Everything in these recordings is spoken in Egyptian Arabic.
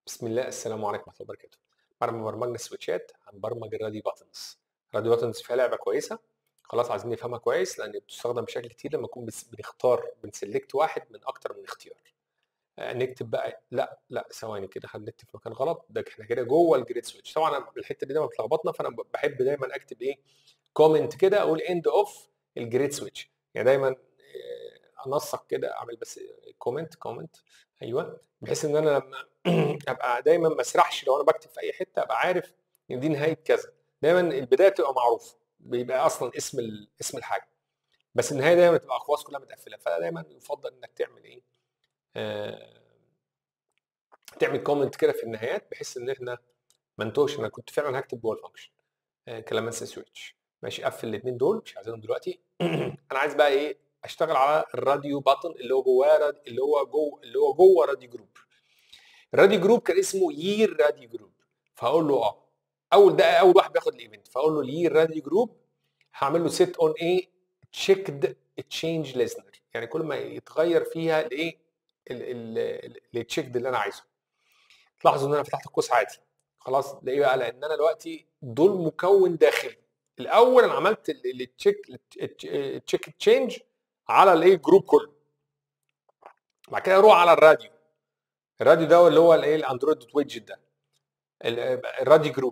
بسم الله السلام عليكم ورحمه الله وبركاته بعد ما برمجنا السويتشات هنبرمج الراديو باتنز الراديو باتنز فيها لعبه كويسه خلاص عايزين نفهمها كويس لان بتستخدم بشكل كتير لما نكون بس- بنختار بنسلكت واحد من اكتر من اختيار آه، نكتب بقى لا لا ثواني كده هنكتب في مكان غلط ده احنا كده جوه الجريد سويتش طبعا أنا الحته دي دايما بتلخبطنا فانا ب- بحب دايما اكتب ايه كومنت كده اقول اند اوف الجريد سويتش يعني دايما آه، انسق كده اعمل بس كومنت كومنت ايوه بحيث ان انا لما ابقى دايما ما اسرحش لو انا بكتب في اي حته ابقى عارف ان دي نهايه كذا دايما البدايه تبقى معروفه بيبقى اصلا اسم ال- اسم الحاجه بس النهايه دايما تبقى اخواص كلها متقفله فدايما يفضل انك تعمل ايه آه تعمل كومنت كده في النهايات بحيث ان احنا ما نتوهش انا كنت فعلا هكتب جوه الفانكشن آه كلام انسى سويتش ماشي قفل الاثنين دول مش عايزينهم دلوقتي انا عايز بقى ايه اشتغل على الراديو باتن اللي هو جواه راد- اللي هو جوه اللي هو جوه راديو جروب الراديو جروب كان اسمه يير راديو جروب فهقول له اه اول ده اول واحد بياخد الايفنت فاقول له اليير راديو جروب هعمل له سيت اون ايه تشيكد تشينج ليزنر يعني كل ما يتغير فيها الايه التشيكد اللي انا عايزه تلاحظوا ان انا فتحت القوس عادي خلاص ده ايه بقى لان انا دلوقتي دول مكون داخلي الاول انا عملت التشيك التشيك تشينج على الايه جروب كله بعد كده اروح على الراديو الراديو ده اللي هو الايه الاندرويد دوت ويدجت ده ال- الراديو جروب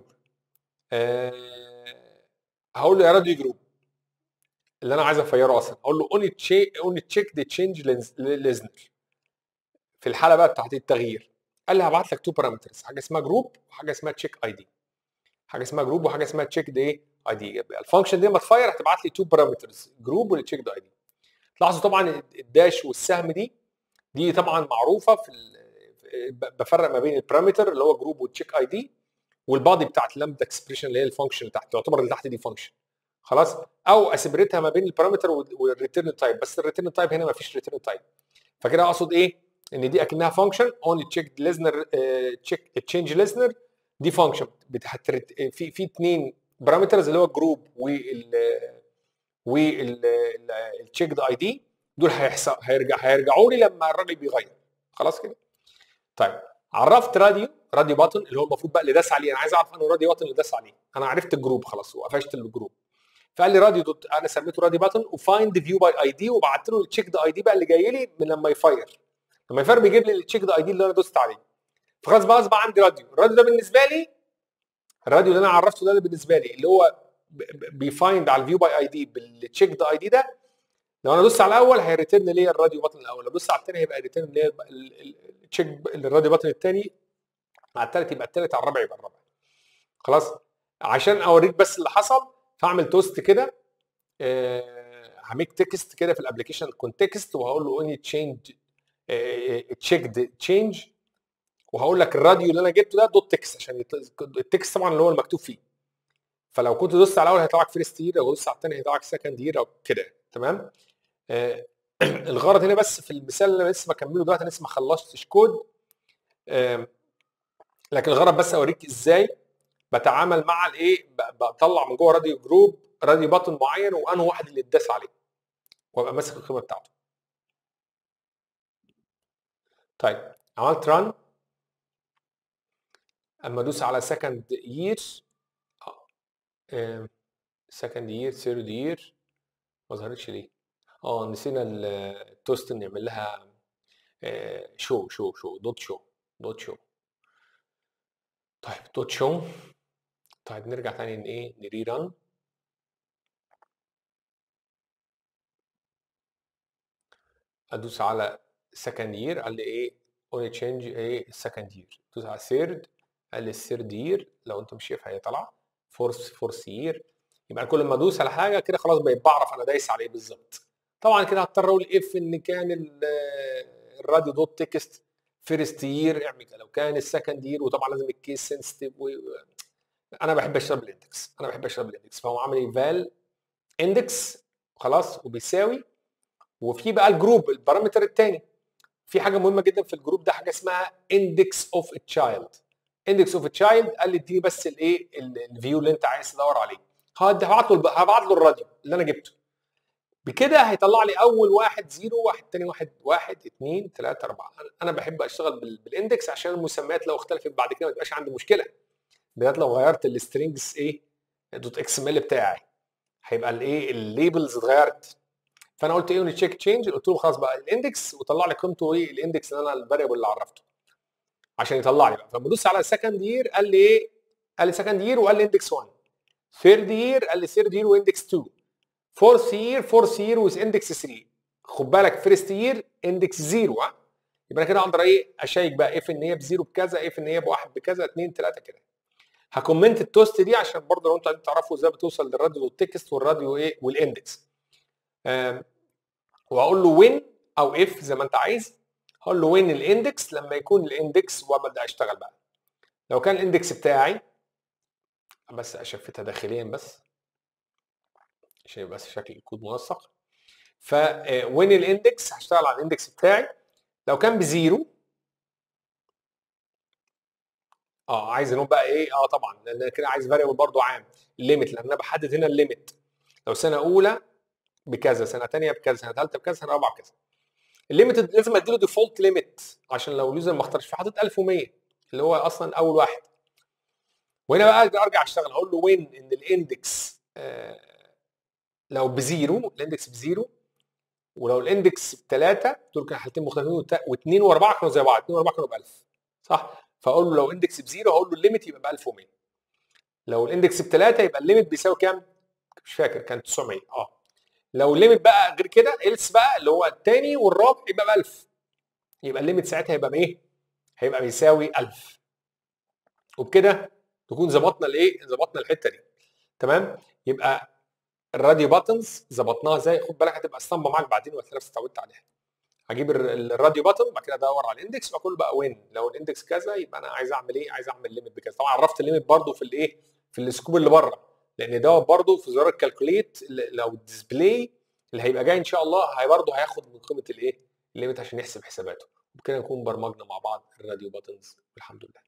أه هقول له يا راديو جروب اللي انا عايز افيره اصلا اقول له اوني تشيك اوني تشيك ذا تشينج ليزنر في الحاله بقى بتاعت التغيير قال لي هبعت لك تو بارامترز حاجه اسمها جروب وحاجه اسمها تشيك اي دي حاجه اسمها جروب وحاجه اسمها تشيك ذا ايه اي دي الفانكشن دي لما تفير هتبعت لي تو بارامترز جروب والتشيك ذا اي دي لاحظوا طبعا الداش والسهم دي دي طبعا معروفه في ال- ب- بفرق ما بين البارامتر اللي هو جروب والتشيك اي دي والبادي بتاعت لامدا اكسبريشن اللي هي الفانكشن اللي تحت تعتبر اللي تحت دي فانكشن خلاص او اسبريتها ما بين البارامتر والريتيرن تايب بس الريتيرن تايب هنا ما فيش ريتيرن تايب فكده اقصد ايه ان دي اكنها فانكشن اونلي تشيك ليزنر تشيك تشينج ليزنر دي فانكشن في في اثنين بارامترز اللي هو الجروب وال والتشيك ذا اي دي دول هيحصل هيرجع هيرجعوا لي لما الراجل بيغير خلاص كده طيب عرفت راديو راديو باتن اللي هو المفروض بقى اللي داس عليه انا عايز اعرف انه راديو باتن اللي داس عليه انا عرفت الجروب خلاص وقفشت الجروب فقال لي راديو دوت انا سميته راديو باتن وفايند فيو باي اي دي وبعت له التشيك ذا اي دي بقى اللي جاي لي من لما يفير لما يفير بيجيب لي التشيك ذا اي دي اللي انا دوست عليه فخلاص بقى اصبح عندي راديو الراديو ده بالنسبه لي الراديو اللي انا عرفته ده اللي بالنسبه لي اللي هو بيفايند على الفيو باي اي دي بالتشيك ذا اي دي ده لو انا دوست على الاول هيريتيرن لي الراديو باتن الاول لو دوست على الثاني هيبقى ريتيرن لي التشيك الراديو باتن الثاني مع الثالث يبقى الثالث على الرابع يبقى الرابع خلاص عشان اوريك بس اللي حصل فاعمل توست كده آه، هميك تكست كده في الابلكيشن كونتكست وهقول له اني تشينج تشيك تشينج وهقول لك الراديو اللي انا جبته ده دوت تكست عشان يط- التكست طبعا اللي هو المكتوب فيه فلو كنت دوست على الاول هيطلع لك فيرست يير لو دوست على الثاني هيطلع لك سكند يير او كده تمام آه، الغرض هنا بس في المثال اللي انا لسه بكمله دلوقتي انا لسه ما خلصتش كود آم، لكن الغرض بس اوريك ازاي بتعامل مع الايه ب- بطلع من جوه راديو جروب راديو باتن معين وانه واحد اللي اتداس عليه وابقى ماسك القيمه بتاعته طيب عملت ران اما ادوس على سكند يير سكند يير ثيرد يير ما ظهرتش ليه اه نسينا ال- التوست نعمل لها شو شو شو دوت شو دوت شو طيب دوت شو طيب نرجع تاني ن- ايه نري ران ادوس على سكند يير قال لي ايه اوني تشينج ايه السكند يير ادوس على ثيرد قال لي الثيرد يير لو انت مش شايفها هي طالعه فورس فورس يير يبقى أنا كل ما ادوس على حاجه كده خلاص بقيت بعرف انا دايس على ايه بالظبط طبعا كده هضطر اقول اف ان كان ال- الراديو دوت تكست فيرست يير اعمل كده. لو كان السكند يير وطبعا لازم الكيس سنسيتيف و... انا بحب اشتغل بالاندكس انا بحب اشتغل بالاندكس فهو عامل ايه فال اندكس خلاص وبيساوي وفي بقى الجروب البارامتر الثاني في حاجه مهمه جدا في الجروب ده حاجه اسمها اندكس اوف تشايلد اندكس اوف تشايلد قال لي اديني بس الايه الفيو اللي انت عايز تدور عليه هبعت له هبعت له الراديو اللي انا جبته بكده هيطلع لي اول واحد زيرو واحد تاني واحد واحد اثنين ثلاثة أربعة أنا بحب أشتغل بالاندكس عشان المسميات لو اختلفت بعد كده ما تبقاش عندي مشكلة بالذات لو غيرت السترينجز ايه دوت اكس ام ال بتاعي هيبقى الايه الليبلز اتغيرت فانا قلت ايه تشيك تشينج قلت له خلاص بقى الاندكس وطلع لي قيمته ايه الاندكس اللي انا الفاريبل اللي عرفته عشان يطلع لي بقى فبدوس على السكند يير قال لي ايه قال لي سكند يير وقال لي اندكس 1 ثيرد يير قال لي ثيرد يير واندكس 2 فورث يير فورث يير ويز اندكس 3 خد بالك فيرست يير اندكس 0 ها يبقى انا كده اقدر ايه اشيك بقى اف ان هي بزيرو بكذا اف ان هي بواحد بكذا 2 3 كده هكومنت التوست دي عشان برضه لو انتوا عايزين تعرفوا ازاي بتوصل للراديو والتكست والراديو ايه والاندكس وهقول له وين او اف زي ما انت عايز هقول له وين الاندكس لما يكون الاندكس وابدا اشتغل بقى لو كان الاندكس بتاعي بس اشفتها داخليا بس عشان بس شكل الكود منسق فوين الاندكس هشتغل على الاندكس بتاعي لو كان بزيرو اه عايز انه بقى ايه اه طبعا لان انا كده عايز فاريبل برضه عام الليميت لان انا بحدد هنا الليميت لو سنه اولى بكذا سنه ثانيه بكذا سنه ثالثه بكذا سنه رابعه بكذا الليميت لازم اديله ديفولت ليميت عشان لو اليوزر ما اختارش فحاطط 1100 اللي هو اصلا اول واحد وهنا بقى ارجع اشتغل اقول له وين ان الاندكس آه لو بزيرو الاندكس بزيرو ولو الاندكس بثلاثه دول كانوا حالتين مختلفين واثنين واربعه كانوا زي بعض اثنين واربعه كانوا ب 1000 صح فاقول له لو اندكس بزيرو هقول له الليميت يبقى ب 1100 لو الاندكس بثلاثه يبقى الليميت بيساوي كام؟ مش فاكر كان 900 اه لو الليميت بقى غير كده إلس بقى اللي هو الثاني والرابع يبقى ب 1000 يبقى الليميت ساعتها هيبقى بايه؟ هيبقى بيساوي 1000 وبكده نكون ظبطنا الايه؟ ظبطنا الحته دي تمام؟ يبقى الراديو باتنز ظبطناها ازاي؟ خد بالك هتبقى اسطمبه معاك بعدين وانت نفسك اتعودت عليها. هجيب الراديو باتن بعد كده ادور على الاندكس واقول بقى وين لو الاندكس كذا يبقى انا عايز اعمل ايه؟ عايز اعمل ليميت بكذا طبعا عرفت الليميت برده في الايه؟ في السكوب اللي بره لان ده برده في زرار الكالكوليت لو الديسبلاي اللي هيبقى جاي ان شاء الله هي برده هياخد من قيمه الايه؟ الليميت عشان يحسب حساباته وبكده نكون برمجنا مع بعض الراديو باتنز والحمد لله